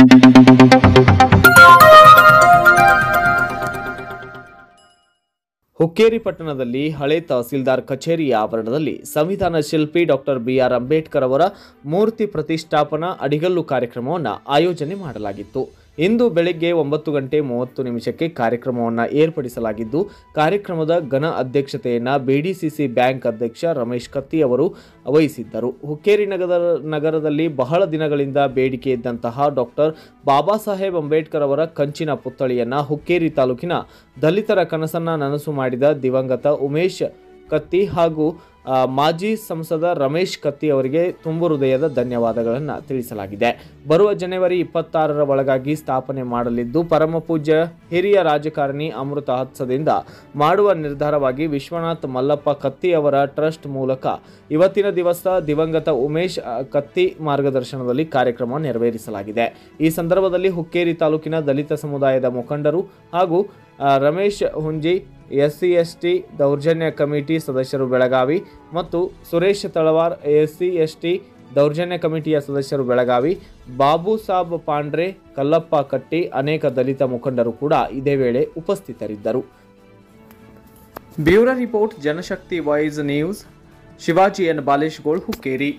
ಹುಕ್ಕೇರಿ ಪಟ್ಟಣದಲ್ಲಿ ಹಳೆ ತಹಸೀಲ್ದಾರ್ ಕಚೇರಿಯ ಆವರಣದಲ್ಲಿ ಸಂವಿಧಾನ ಶಿಲ್ಪಿ ಡಾಕ್ಟರ್ ಬಿಆರ್ ಅಂಬೇಡ್ಕರ್ ಅವರ ಮೂರ್ತಿ ಪ್ರತಿಷ್ಠಾಪನಾ ಅಡಿಗಲ್ಲು ಕಾರ್ಯಕ್ರಮವನ್ನು ಆಯೋಜನೆ ಮಾಡಲಾಗಿತ್ತು ಇಂದು ಬೆಳಗ್ಗೆ ಒಂಬತ್ತು ಗಂಟೆ ಮೂವತ್ತು ನಿಮಿಷಕ್ಕೆ ಕಾರ್ಯಕ್ರಮವನ್ನು ಏರ್ಪಡಿಸಲಾಗಿದ್ದು ಕಾರ್ಯಕ್ರಮದ ಘನ ಅಧ್ಯಕ್ಷತೆಯನ್ನು ಬಿಡಿಸಿಸಿ ಬ್ಯಾಂಕ್ ಅಧ್ಯಕ್ಷ ರಮೇಶ್ ಕತ್ತಿ ಅವರು ವಹಿಸಿದ್ದರು ಹುಕ್ಕೇರಿ ನಗರ ನಗರದಲ್ಲಿ ಬಹಳ ದಿನಗಳಿಂದ ಬೇಡಿಕೆ ಇದ್ದಂತಹ ಡಾಕ್ಟರ್ ಬಾಬಾ ಸಾಹೇಬ್ ಅಂಬೇಡ್ಕರ್ ಅವರ ಕಂಚಿನ ಪುತ್ಥಳಿಯನ್ನು ಹುಕ್ಕೇರಿ ತಾಲೂಕಿನ ದಲಿತರ ಕನಸನ್ನ ನನಸು ಮಾಡಿದ ದಿವಂಗತ ಉಮೇಶ್ ಕತ್ತಿ ಹಾಗೂ ಆ, ಮಾಜಿ ಸಂಸದ ರಮೇಶ್ ಕತ್ತಿ ಅವರಿಗೆ ತುಂಬು ಹೃದಯದ ಧನ್ಯವಾದಗಳನ್ನು ತಿಳಿಸಲಾಗಿದೆ ಬರುವ ಜನವರಿ ಇಪ್ಪತ್ತಾರರ ಒಳಗಾಗಿ ಸ್ಥಾಪನೆ ಮಾಡಲಿದ್ದು ಪರಮ ಪೂಜ್ಯ ಹಿರಿಯ ರಾಜಕಾರಣಿ ಅಮೃತ ಹತ್ಸದಿಂದ ಮಾಡುವ ನಿರ್ಧಾರವಾಗಿ ವಿಶ್ವನಾಥ್ ಮಲ್ಲಪ್ಪ ಕತ್ತಿ ಅವರ ಟ್ರಸ್ಟ್ ಮೂಲಕ ಇವತ್ತಿನ ದಿವಸ ದಿವಂಗತ ಉಮೇಶ್ ಆ, ಕತ್ತಿ ಮಾರ್ಗದರ್ಶನದಲ್ಲಿ ಕಾರ್ಯಕ್ರಮ ನೆರವೇರಿಸಲಾಗಿದೆ ಈ ಸಂದರ್ಭದಲ್ಲಿ ಹುಕ್ಕೇರಿ ತಾಲೂಕಿನ ದಲಿತ ಸಮುದಾಯದ ಮುಖಂಡರು ಹಾಗೂ ಆ, Ramesh Hunji S C S T ದೌರ್ಜನ್ಯ ಕಮಿಟಿ ಸದಸ್ಯರು ಬೆಳಗಾವಿ ಮತ್ತು Suresh Talawar S C S T ದೌರ್ಜನ್ಯ ಕಮಿಟಿಯ ಸದಸ್ಯರು ಬೆಳಗಾವಿ ಬಾಬು ಸಾಬ್ ಪಾಂಡ್ರೆ ಕಲ್ಲಪ್ಪ ಕಟ್ಟಿ ಅನೇಕ ದಲಿತ ಮುಖಂಡರು ಕೂಡ ಇದೇ ವೇಳೆ ಉಪಸ್ಥಿತರಿದ್ದರು bureau report Janashakti voice news Shivaji N Baleshgol Hukkeri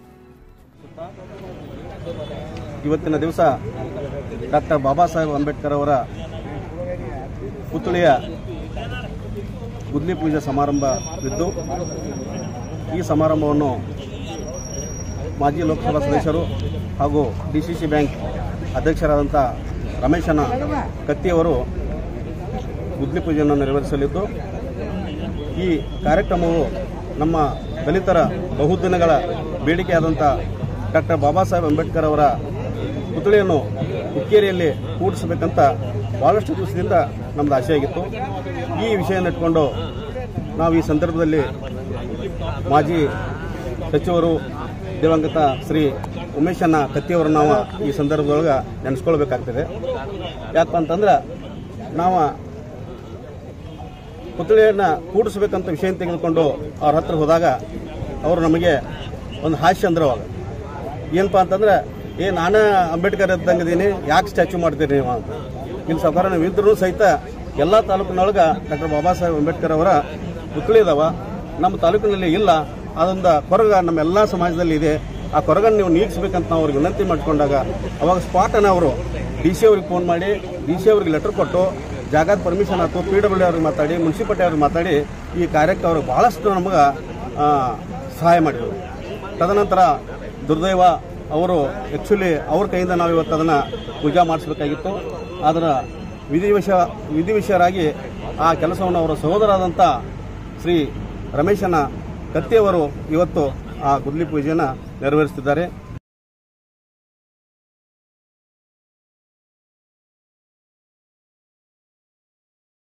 ಇವತ್ತಿನ ದಿವಸ ಡಾಕ್ಟರ್ ಬಾಬಾ ಸಾಹೇಬ್ ಅಂಬೇಡ್ಕರ್ ಅವರ ಪುತ್ಥಳಿಯ ಗುದ್ಲಿ ಪೂಜೆ ಸಮಾರಂಭವಿದ್ದು ಈ ಸಮಾರಂಭವನ್ನು ಮಾಜಿ ಲೋಕಸಭಾ ಸದಸ್ಯರು ಹಾಗೂ ಡಿ ಸಿ ಸಿ ಬ್ಯಾಂಕ್ ಅಧ್ಯಕ್ಷರಾದಂಥ ರಮೇಶನ ಕತ್ತಿಯವರು ಗುದ್ಲಿ ಪೂಜೆಯನ್ನು ನೆರವೇರಿಸಲಿದ್ದು ಈ ಕಾರ್ಯಕ್ರಮವು ನಮ್ಮ ದಲಿತರ ಬಹುದಿನಗಳ ಬೇಡಿಕೆಯಾದಂಥ ಡಾಕ್ಟರ್ ಬಾಬಾ ಸಾಹೇಬ್ ಅಂಬೇಡ್ಕರ್ ಅವರ ಪುತ್ಥಳಿಯನ್ನು ಹುಕ್ಕೇರಿಯಲ್ಲಿ ಕೂಡಿಸಬೇಕಂತ ಭಾಳಷ್ಟು ದಿವಸದಿಂದ ನಮ್ಮದು ಆಸೆಯಾಗಿತ್ತು ಈ ವಿಷಯನ ಇಟ್ಕೊಂಡು ನಾವು ಈ ಸಂದರ್ಭದಲ್ಲಿ ಮಾಜಿ ಸಚಿವರು ದಿವಂಗತ ಶ್ರೀ ಉಮೇಶಣ್ಣ ಕತ್ತಿಯವರು ನಾವು ಈ ಸಂದರ್ಭದೊಳಗೆ ನೆನೆಸ್ಕೊಳ್ಬೇಕಾಗ್ತದೆ ಯಾಕಪ್ಪ ಅಂತಂದ್ರೆ ನಾವು ಪುತ್ಥಳಿಯನ್ನು ಕೂಡಿಸ್ಬೇಕಂತ ವಿಷಯ ತೆಗೆದುಕೊಂಡು ಅವ್ರ ಹತ್ರ ಹೋದಾಗ ಅವರು ನಮಗೆ ಒಂದು ಹಾಸ್ಯ ಅಂದ್ರೆ ಅವಾಗ ಏನಪ್ಪ ಅಂತಂದ್ರೆ ಏ ನಾನೇ ಅಂಬೇಡ್ಕರ್ ಇದ್ದಂಗಿದ್ದೀನಿ ಯಾಕೆ ಸ್ಟ್ಯಾಚ್ಯೂ ಮಾಡ್ತೀರಿ ನೀವು ಅಂತ ಇಲ್ಲಿ ಸರ್ಕಾರ ನೀವು ಇದ್ರೂ ಸಹಿತ ಎಲ್ಲ ತಾಲೂಕಿನೊಳಗೆ ಡಾಕ್ಟರ್ ಬಾಬಾ ಸಾಹೇಬ್ ಅಂಬೇಡ್ಕರ್ ಅವರ ಪುತ್ಥಳಿ ಇದಾವ ನಮ್ಮ ತಾಲೂಕಿನಲ್ಲಿ ಇಲ್ಲ ಅದೊಂದು ಕೊರಗ ನಮ್ಮೆಲ್ಲ ಸಮಾಜದಲ್ಲಿ ಇದೆ ಆ ಕೊರಗನ್ನು ನೀವು ನೀಗಿಸ್ಬೇಕಂತ ನಾವು ಅವ್ರಿಗೆ ವಿನಂತಿ ಮಾಡಿಕೊಂಡಾಗ ಅವಾಗ ಸ್ಪಾಟನ್ನು ಅವರು ಡಿ ಸಿ ಅವ್ರಿಗೆ ಫೋನ್ ಮಾಡಿ ಡಿ ಸಿ ಅವ್ರಿಗೆ ಲೆಟರ್ ಕೊಟ್ಟು ಜಾಗದ ಪರ್ಮಿಷನ್ ಆಯ್ತು ಪಿ ಡಬ್ಲ್ಯೂ ಅವ್ರಿಗೆ ಮಾತಾಡಿ ಮುನ್ಸಿಪಾಲ್ಟಿ ಅವ್ರಿಗೆ ಮಾತಾಡಿ ಈ ಕಾರ್ಯಕ್ಕೆ ಅವ್ರಿಗೆ ಭಾಳಷ್ಟು ನಮಗೆ ಆ, ಸಹಾಯ ಮಾಡಿದರು ತದನಂತರ ದುರ್ದೈವ ಅವರು ಆ್ಯಕ್ಚುಲಿ ಅವ್ರ ಕೈಯಿಂದ ನಾವು ಇವತ್ತು ಅದನ್ನು ಪೂಜಾ ಮಾಡಿಸ್ಬೇಕಾಗಿತ್ತು ಅದರ ವಿಧಿವಶ ವಿಧಿವಿಷಯರಾಗಿ ಆ ಕೆಲಸವನ್ನು ಅವರ ಸಹೋದರಾದಂಥ ಶ್ರೀ ರಮೇಶನ ಕತ್ತಿಯವರು ಇವತ್ತು ಆ ಗುದ್ಲಿ ಪೂಜೆಯನ್ನು ನೆರವೇರಿಸ್ತಿದ್ದಾರೆ